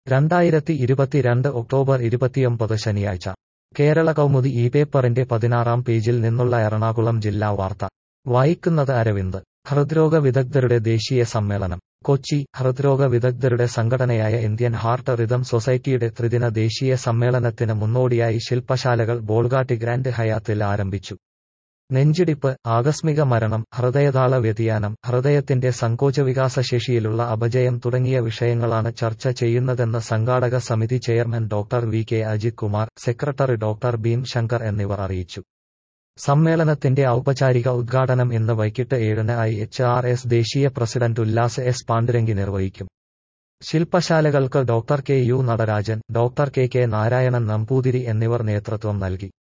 രണ്ടായിരത്തി ഇരുപത്തിരണ്ട് ഒക്ടോബർ ഇരുപത്തിയൊമ്പത് ശനിയാഴ്ച കേരള കൗമുദി ഈ പേപ്പറിന്റെ പതിനാറാം പേജിൽ നിന്നുള്ള എറണാകുളം ജില്ലാ വാർത്ത വായിക്കുന്നത് അരവിന്ദ് ഹൃദ്രോഗ വിദഗ്ധരുടെ ദേശീയ സമ്മേളനം കൊച്ചി ഹൃദ്രോഗ വിദഗ്ധരുടെ സംഘടനയായ ഇന്ത്യൻ ഹാർട്ട് റിതം സൊസൈറ്റിയുടെ ത്രിദിന ദേശീയ സമ്മേളനത്തിന് മുന്നോടിയായി ശില്പശാലകൾ ബോൾഗാട്ടി ഗ്രാൻഡ് ഹയാത്തിൽ ആരംഭിച്ചു നെഞ്ചിടിപ്പ് ആകസ്മിക മരണം ഹൃദയതാള വ്യതിയാനം ഹൃദയത്തിന്റെ സങ്കോചവികാസശേഷിയിലുള്ള അപജയം തുടങ്ങിയ വിഷയങ്ങളാണ് ചർച്ച ചെയ്യുന്നതെന്ന് സംഘാടക സമിതി chairman doctor V K Ajith Kumar secretary doctor Bhim Shankar എന്നിവർ അറിയിച്ചു സമ്മേളനത്തിന്റെ ഔപചാരിക ഉദ്ഘാടനം ഇന്ന് വൈകിട്ട് ഏഴിന് ഐ എച്ച് ആർ എസ് ദേശീയ പ്രസിഡന്റ് ഉല്ലാസ് എസ് പാണ്ഡുരംഗി നിർവഹിക്കും ശില്പശാലകൾക്ക് doctor K U Natarajan doctor K K Narayanan Namboothiri എന്നിവർ നേതൃത്വം നൽകി